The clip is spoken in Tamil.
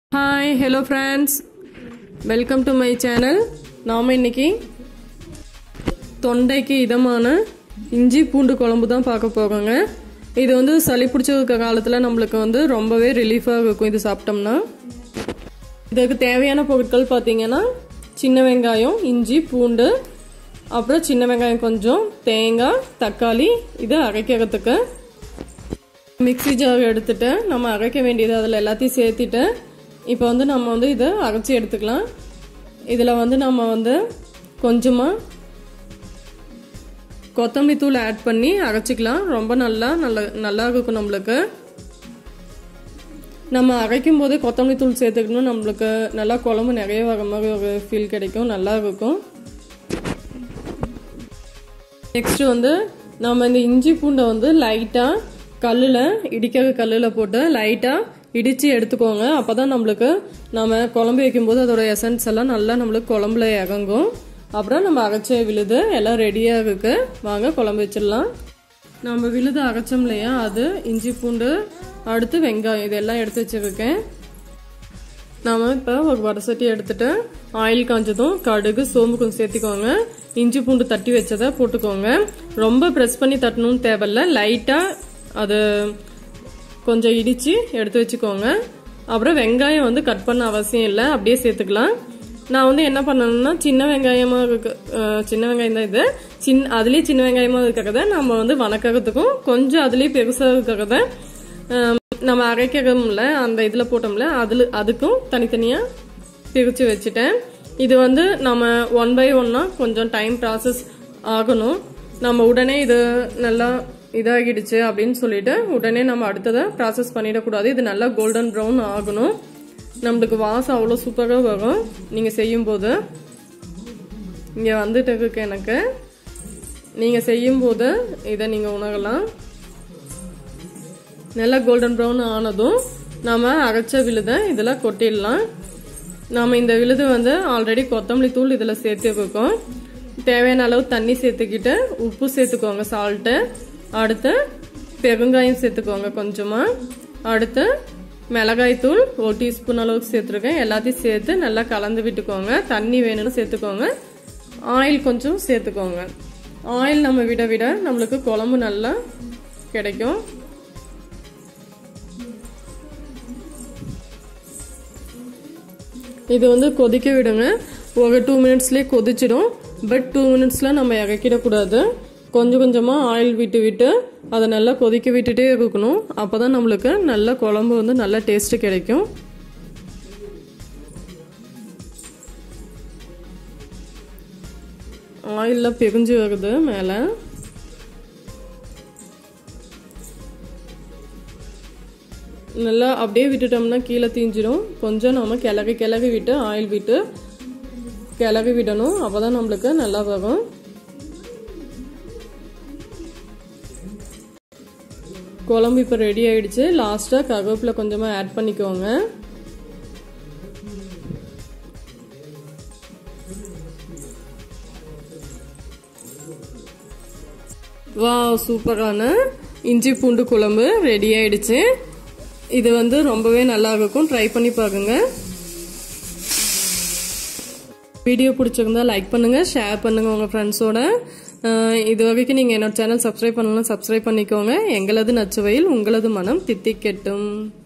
hi hello friends welcome to my channel நாம் இன்னைக்கு தொண்டைக்கு இதமான இஞ்சி பூண்டு குழம்பு தான் பார்க்க போகிறோங்க இது வந்து சளி பிடிச்சிருக்க காலத்தில் நம்மளுக்கு வந்து ரொம்பவே ரிலீஃபாக இருக்கும் இது சாப்பிட்டோம்னா இதுக்கு தேவையான பொருட்கள் பார்த்தீங்கன்னா சின்ன வெங்காயம் இஞ்சி பூண்டு அப்புறம் சின்ன வெங்காயம் கொஞ்சம் தேங்காய் தக்காளி இது அரைக்கிறதுக்கு மிக்ஸி ஜார் எடுத்துட்டு நம்ம அரைக்க வேண்டியது அதில் எல்லாத்தையும் சேர்த்துட்டு இப்போ வந்து நம்ம வந்து இதை அரைச்சி எடுத்துக்கலாம் இதில் வந்து நம்ம வந்து கொஞ்சமாக கொத்தமல்லி தூள் ஆட் பண்ணி அரைச்சிக்கலாம் ரொம்ப நல்லா நல்லா நல்லா இருக்கும் நம்மளுக்கு நம்ம அரைக்கும் போதே கொத்தமல்லி தூள் சேர்த்துக்கணும் நம்மளுக்கு நல்லா குழம்பு நிறைய வர மாதிரி ஒரு ஃபீல் கிடைக்கும் நல்லா இருக்கும் நெக்ஸ்ட் வந்து நம்ம இந்த இஞ்சி பூண்டை வந்து லைட்டாக கல்லில் இடிக்கிற கல்லில் போட்டு லைட்டாக இடித்து எடுத்துக்கோங்க அப்போ தான் நம்மளுக்கு நம்ம குழம்பு வைக்கும்போது அதோட எசன்ஸ் எல்லாம் நல்லா நம்மளுக்கு குழம்புல இறங்கும் அப்புறம் நம்ம அரைச்ச விழுது எல்லாம் ரெடியாக இருக்கு வாங்க குழம்பு வச்சிடலாம் நம்ம விழுது அரைச்சோம் இல்லையா அது இஞ்சி பூண்டு அடுத்து வெங்காயம் இதெல்லாம் எடுத்து வச்சிருக்கேன் நாம இப்போ ஒரு வடசட்டி எடுத்துட்டு ஆயில் காஞ்சதும் கடுகு சோம்பு கொஞ்சம் சேர்த்துக்கோங்க இஞ்சி பூண்டு தட்டி வச்சதை போட்டுக்கோங்க ரொம்ப ப்ரெஸ் பண்ணி தட்டணும்னு தேவையில்ல லைட்டாக அது கொஞ்சம் இடித்து எடுத்து வச்சுக்கோங்க அப்புறம் வெங்காயம் வந்து கட் பண்ண அவசியம் இல்லை அப்படியே சேர்த்துக்கலாம் நான் வந்து என்ன பண்ணணும்னா சின்ன வெங்காயமாக இருக்கு அஹ் சின்ன வெங்காயம் தான் இது சின்ன அதுலேயே சின்ன வெங்காயமாக இருக்கிறத நம்ம வந்து வணக்கறதுக்கும் கொஞ்சம் அதுலேயே பெருசாக இருக்கிறத அஹ் நம்ம அரைக்கிறோம்ல அந்த இதில் போட்டோம்ல அதில் அதுக்கும் தனித்தனியாக பிரித்து வச்சுட்டேன் இது வந்து நம்ம ஒன் பை ஒன்னாக கொஞ்சம் டைம் ப்ராசஸ் ஆகணும் நம்ம உடனே இது நல்லா இதாகிடுச்சு அப்படின்னு சொல்லிட்டு உடனே நம்ம அடுத்ததை ப்ராசஸ் பண்ணிடக்கூடாது இது நல்லா கோல்டன் ப்ரௌன் ஆகணும் நம்மளுக்கு வாசம் அவ்வளோ சூப்பராக வரும் நீங்கள் செய்யும்போது இங்கே வந்துட்டு இருக்கு எனக்கு நீங்கள் செய்யும்போது இதை நீங்கள் உணரலாம் நல்லா கோல்டன் ப்ரௌன் ஆனதும் நம்ம அரைச்ச விழுதை இதில் கொட்டிடலாம் நம்ம இந்த விழுது வந்து ஆல்ரெடி கொத்தமல்லி தூள் இதில் சேர்த்துருக்கோம் தேவையான அளவு தண்ணி சேர்த்துக்கிட்டு உப்பு சேர்த்துக்கோங்க சால்ட்டு அடுத்து பெருங்காயம் சேர்த்துக்கோங்க கொஞ்சமாக அடுத்து மிளகாய் தூள் ஒரு டீஸ்பூன் அளவுக்கு சேர்த்துருக்கேன் எல்லாத்தையும் சேர்த்து நல்லா கலந்து விட்டுக்கோங்க தண்ணி வேணும்னு சேர்த்துக்கோங்க ஆயில் கொஞ்சம் சேர்த்துக்கோங்க ஆயில் நம்ம விட விட நம்மளுக்கு குழம்பு நல்லா கிடைக்கும் இது வந்து கொதிக்க விடுங்க ஒரு டூ மினிட்ஸ்லேயே கொதிச்சிடும் பட் டூ மினிட்ஸில் நம்ம இறக்கிடக்கூடாது கொஞ்சம் கொஞ்சமாக ஆயில் விட்டு விட்டு அதை நல்லா கொதிக்க விட்டுட்டே இருக்கணும் அப்போ தான் நம்மளுக்கு நல்ல குழம்பு வந்து நல்ல டேஸ்ட்டு கிடைக்கும் ஆயிலில் பிரிஞ்சு வருது மேலே நல்லா அப்படியே விட்டுட்டோம்னா கீழே தீஞ்சிடும் கொஞ்சம் நம்ம கிளறி கிளறி விட்டு ஆயில் விட்டு கிளறி விடணும் அப்போ தான் நம்மளுக்கு நல்லா வரும் குழம்பு இப்போ ரெடி ஆயிடுச்சு லாஸ்ட்டாக கருவேப்பிலை கொஞ்சமாக ஆட் பண்ணிக்கோங்க வா சூப்பரான இஞ்சி பூண்டு குழம்பு ரெடி ஆயிடுச்சு இது வந்து ரொம்பவே நல்லா இருக்கும் ட்ரை பண்ணி பாருங்க வீடியோ பிடிச்சிருந்தா லைக் பண்ணுங்க ஷேர் பண்ணுங்க உங்க ஃப்ரெண்ட்ஸோட இது வரைக்கும் நீங்க என்னோட சேனல் சப்ஸ்கிரைப் பண்ணலாம் சப்ஸ்கிரைப் பண்ணிக்கோங்க எங்களது நச்சுவையில் உங்களது மனம் தித்திக்கட்டும்